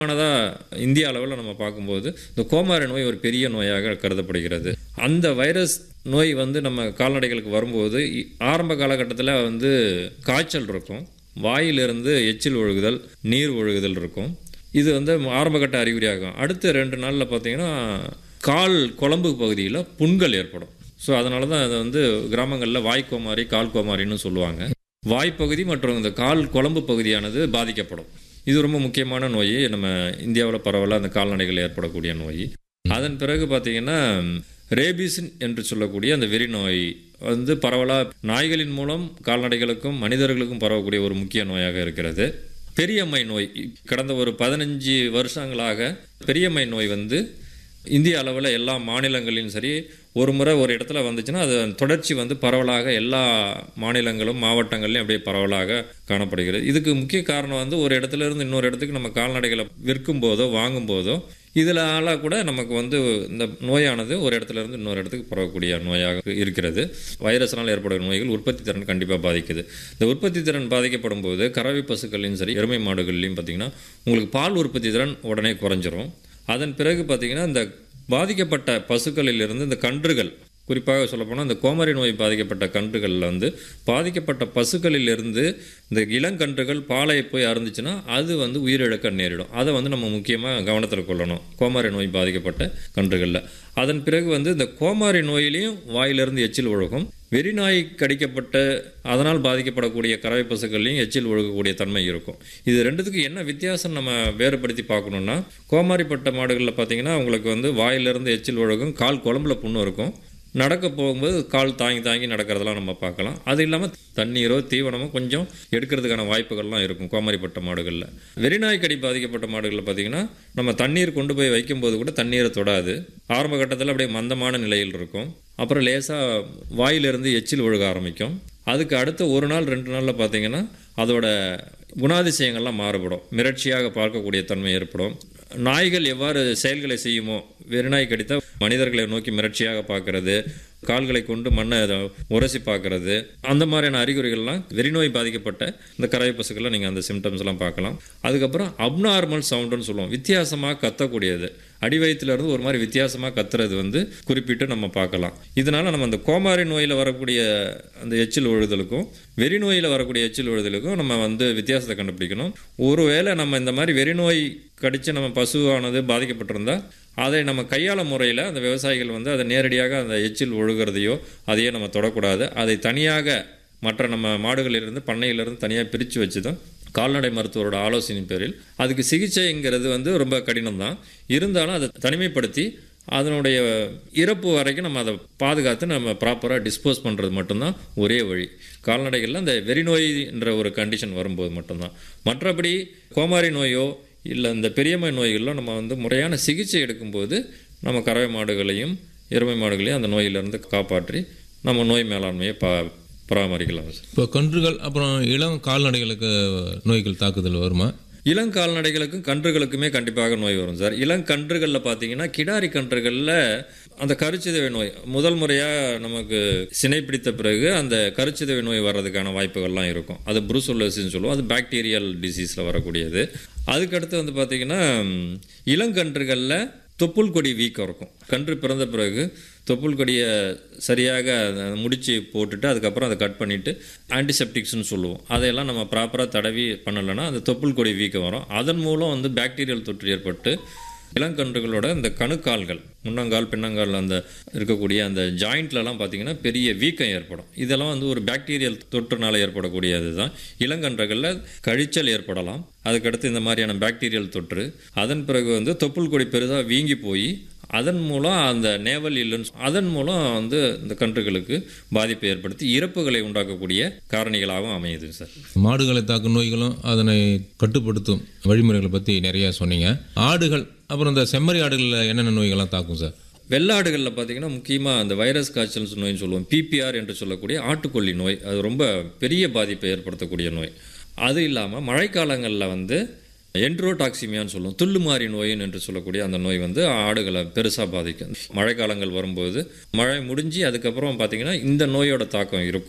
ஆனதாக இந்திய அளவில் நம்ம பார்க்கும்போது இந்த கோமாரி நோய் ஒரு பெரிய நோயாக கருதப்படுகிறது அந்த வைரஸ் நோய் வந்து நம்ம கால்நடைகளுக்கு வரும்போது இ- ஆரம்ப காலகட்டத்தில் வந்து காய்ச்சல் இருக்கும் வாயிலிருந்து எச்சில் ஒழுகுதல் நீர் ஒழுகுதல் இருக்கும் இது வந்து ஆரம்பகட்ட அறிகுறியாகும் அடுத்த ரெண்டு நாளில் பார்த்தீங்கன்னா கால் குழம்பு பகுதியில் புண்கள் ஏற்படும் ஸோ அதனால தான் அதை வந்து கிராமங்களில் வாய்க்கோமாரி கால் கோமாரின்னு சொல்லுவாங்க வாய்ப்பகுதி மற்றும் இந்த கால் குழம்பு பகுதியானது பாதிக்கப்படும் இது ரொம்ப முக்கியமான நோய் நம்ம இந்தியாவில் பரவலாக அந்த கால்நடைகள் ஏற்படக்கூடிய நோய் அதன் பிறகு பார்த்தீங்கன்னா ரேபிஸ் என்று சொல்லக்கூடிய அந்த வெறி நோய் வந்து பரவலாக நாய்களின் மூலம் கால்நடைகளுக்கும் மனிதர்களுக்கும் பரவக்கூடிய ஒரு முக்கிய நோயாக இருக்கிறது பெரியம்மை நோய் கடந்த ஒரு பதினஞ்சு வருஷங்களாக பெரியம்மை நோய் வந்து இந்திய அளவில் எல்லா மாநிலங்களிலும் சரி ஒரு முறை ஒரு இடத்துல வந்துச்சுன்னா அது தொடர்ச்சி வந்து பரவலாக எல்லா மாநிலங்களும் மாவட்டங்கள்லையும் அப்படியே பரவலாக காணப்படுகிறது இதுக்கு முக்கிய காரணம் வந்து ஒரு இடத்துல இருந்து இன்னொரு இடத்துக்கு நம்ம கால்நடைகளை விற்கும் போதோ வாங்கும் போதோ இதனால கூட நமக்கு வந்து இந்த நோயானது ஒரு இடத்துல இருந்து இன்னொரு இடத்துக்கு பரவக்கூடிய நோயாக இருக்கிறது வைரஸினால் ஏற்படும் நோய்கள் உற்பத்தி திறன் கண்டிப்பாக பாதிக்குது இந்த உற்பத்தி திறன் பாதிக்கப்படும் போது கறவை பசுக்கள்லையும் சரி எருமை மாடுகள்லையும் பார்த்தீங்கன்னா உங்களுக்கு பால் உற்பத்தி திறன் உடனே குறைஞ்சிரும் அதன் பிறகு பார்த்தீங்கன்னா இந்த பாதிக்கப்பட்ட பசுக்களிலிருந்து இந்த கன்றுகள் குறிப்பாக சொல்லப்போனால் இந்த கோமரி நோய் பாதிக்கப்பட்ட கன்றுகளில் வந்து பாதிக்கப்பட்ட பசுக்களிலிருந்து இந்த இளங்கன்றுகள் பாலை போய் அருந்துச்சுன்னா அது வந்து உயிரிழக்க நேரிடும் அதை வந்து நம்ம முக்கியமாக கவனத்தில் கொள்ளணும் கோமாரி நோய் பாதிக்கப்பட்ட கன்றுகளில் அதன் பிறகு வந்து இந்த கோமாரி நோயிலையும் வாயிலிருந்து எச்சில் ஒழுகும் வெறிநாய் கடிக்கப்பட்ட அதனால் பாதிக்கப்படக்கூடிய கறவை பசுக்கள்லையும் எச்சில் ஒழுகக்கூடிய தன்மை இருக்கும் இது ரெண்டுத்துக்கு என்ன வித்தியாசம் நம்ம வேறுபடுத்தி பார்க்கணுன்னா கோமாரிப்பட்ட மாடுகளில் பார்த்தீங்கன்னா உங்களுக்கு வந்து வாயிலிருந்து எச்சில் ஒழுகும் கால் குழம்புல புண்ணு இருக்கும் நடக்க போகும்போது கால் தாங்கி தாங்கி நடக்கிறதெல்லாம் நம்ம பார்க்கலாம் அது இல்லாமல் தண்ணீரோ தீவனமோ கொஞ்சம் எடுக்கிறதுக்கான வாய்ப்புகள்லாம் இருக்கும் கோமாரிப்பட்ட மாடுகளில் வெறிநாய் கடி பாதிக்கப்பட்ட மாடுகளில் பார்த்தீங்கன்னா நம்ம தண்ணீர் கொண்டு போய் வைக்கும்போது கூட தண்ணீரை தொடாது ஆரம்ப கட்டத்தில் அப்படியே மந்தமான நிலையில் இருக்கும் அப்புறம் லேசாக வாயிலிருந்து எச்சில் ஒழுக ஆரம்பிக்கும் அதுக்கு அடுத்த ஒரு நாள் ரெண்டு நாளில் பார்த்தீங்கன்னா அதோட குணாதிசயங்கள்லாம் மாறுபடும் மிரட்சியாக பார்க்கக்கூடிய தன்மை ஏற்படும் நாய்கள் எவ்வாறு செயல்களை செய்யுமோ வெறிநாய் கடித்தா மனிதர்களை நோக்கி மிரட்சியாக பார்க்கறது கால்களை கொண்டு மண்ணை அதை உரசி பார்க்கறது அந்த மாதிரியான அறிகுறிகள்லாம் வெறிநோய் பாதிக்கப்பட்ட இந்த கறவை பசுக்கெல்லாம் நீங்கள் அந்த சிம்டம்ஸ் எல்லாம் பார்க்கலாம் அதுக்கப்புறம் அப்நார்மல் சவுண்டுன்னு சொல்லுவோம் வித்தியாசமாக கத்தக்கூடியது அடி வயித்துல இருந்து ஒரு மாதிரி வித்தியாசமாக கத்துறது வந்து குறிப்பிட்டு நம்ம பார்க்கலாம் இதனால நம்ம அந்த கோமாரி நோயில் வரக்கூடிய அந்த எச்சில் ஒழுதலுக்கும் வெறி நோயில் வரக்கூடிய எச்சில் ஒழுதலுக்கும் நம்ம வந்து வித்தியாசத்தை கண்டுபிடிக்கணும் ஒருவேளை நம்ம இந்த மாதிரி வெறி நோய் கடித்து நம்ம பசுவானது பாதிக்கப்பட்டிருந்தா அதை நம்ம கையாள முறையில் அந்த விவசாயிகள் வந்து அதை நேரடியாக அந்த எச்சில் ஒழுகிறதையோ அதையோ நம்ம தொடக்கூடாது அதை தனியாக மற்ற நம்ம மாடுகளிலிருந்து பண்ணையிலிருந்து தனியாக பிரித்து வச்சு தான் கால்நடை மருத்துவரோட ஆலோசனை பேரில் அதுக்கு சிகிச்சைங்கிறது வந்து ரொம்ப கடினம் தான் இருந்தாலும் அதை தனிமைப்படுத்தி அதனுடைய இறப்பு வரைக்கும் நம்ம அதை பாதுகாத்து நம்ம ப்ராப்பராக டிஸ்போஸ் பண்ணுறது மட்டும்தான் ஒரே வழி கால்நடைகளில் அந்த வெறிநோய்ன்ற ஒரு கண்டிஷன் வரும்போது மட்டும்தான் மற்றபடி கோமாரி நோயோ இல்லை இந்த பெரியம்மை நோய்களில் நம்ம வந்து முறையான சிகிச்சை எடுக்கும்போது நம்ம கறவை மாடுகளையும் எருமை மாடுகளையும் அந்த நோயிலிருந்து காப்பாற்றி நம்ம நோய் மேலாண்மையை பா பராமரிக்கலாம் சார் இப்போ கன்றுகள் அப்புறம் இளம் கால்நடைகளுக்கு நோய்கள் தாக்குதல் வருமா இளங்ககால்நடைகளுக்கும் கன்றுகளுக்குமே கண்டிப்பாக நோய் வரும் சார் இளங்கன்றுகளில் பார்த்தீங்கன்னா கிடாரி கன்றுகளில் அந்த கருச்சிதவை நோய் முதல் முறையாக நமக்கு சினை பிடித்த பிறகு அந்த கருச்சிதவை நோய் வர்றதுக்கான வாய்ப்புகள்லாம் இருக்கும் அது புருசோலசின்னு சொல்லுவோம் அது பாக்டீரியல் டிசீஸில் வரக்கூடியது அதுக்கடுத்து வந்து பார்த்தீங்கன்னா ம், இளங்கன்றுகளில் தொப்புள் கொடி வீக்கம் இருக்கும் கன்று பிறந்த பிறகு தொப்புள் கொடியை சரியாக அதை முடிச்சு போட்டுட்டு அதுக்கப்புறம் அதை கட் பண்ணிவிட்டு ஆன்டிசெப்டிக்ஸ்னு சொல்லுவோம் அதையெல்லாம் நம்ம ப்ராப்பராக தடவி பண்ணலைன்னா அந்த தொப்புள் கொடி வீக்கம் வரும் அதன் மூலம் வந்து பாக்டீரியல் தொற்று ஏற்பட்டு இளங்கன்றுகளோட இந்த கணுக்கால்கள் முன்னங்கால் பின்னங்கால் அந்த இருக்கக்கூடிய அந்த ஜாயிண்ட்லலாம் பார்த்தீங்கன்னா பெரிய வீக்கம் ஏற்படும் இதெல்லாம் வந்து ஒரு பாக்டீரியல் தொற்றுனால ஏற்படக்கூடியது தான் இளங்கன்றுகளில் கழிச்சல் ஏற்படலாம் அதுக்கடுத்து இந்த மாதிரியான பாக்டீரியல் தொற்று அதன் பிறகு வந்து தொப்புள் கொடி பெரிதாக வீங்கி போய் அதன் மூலம் அந்த நேவல் இல்லைன்னு அதன் மூலம் வந்து இந்த கன்றுகளுக்கு பாதிப்பை ஏற்படுத்தி இறப்புகளை உண்டாக்கக்கூடிய காரணிகளாகவும் அமையுது சார் மாடுகளை தாக்கும் நோய்களும் அதனை கட்டுப்படுத்தும் வழிமுறைகளை பற்றி நிறைய சொன்னீங்க ஆடுகள் அப்புறம் இந்த செம்மறி ஆடுகளில் என்னென்ன நோய்கள்லாம் தாக்கும் சார் வெள்ளாடுகளில் பார்த்தீங்கன்னா முக்கியமாக அந்த வைரஸ் காய்ச்சல் நோய்னு சொல்லுவோம் பிபிஆர் என்று சொல்லக்கூடிய ஆட்டுக்கொல்லி நோய் அது ரொம்ப பெரிய பாதிப்பை ஏற்படுத்தக்கூடிய நோய் அது இல்லாமல் மழைக்காலங்களில் வந்து என்ட்ரோடாக்சிமியான்னு சொல்லுவோம் துள்ளுமாறி நோயின் என்று சொல்லக்கூடிய அந்த நோய் வந்து ஆடுகளை பெருசாக பாதிக்கும் மழைக்காலங்கள் வரும்போது மழை முடிஞ்சு அதுக்கப்புறம் பார்த்தீங்கன்னா இந்த நோயோட தாக்கம் இருக்கும்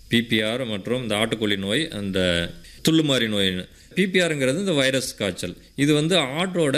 பிபிஆர் மற்றும் இந்த ஆட்டுக்கொல்லி நோய் அந்த துள்ளுமாறி நோய் பிபிஆருங்கிறது இந்த வைரஸ் காய்ச்சல் இது வந்து ஆட்டோட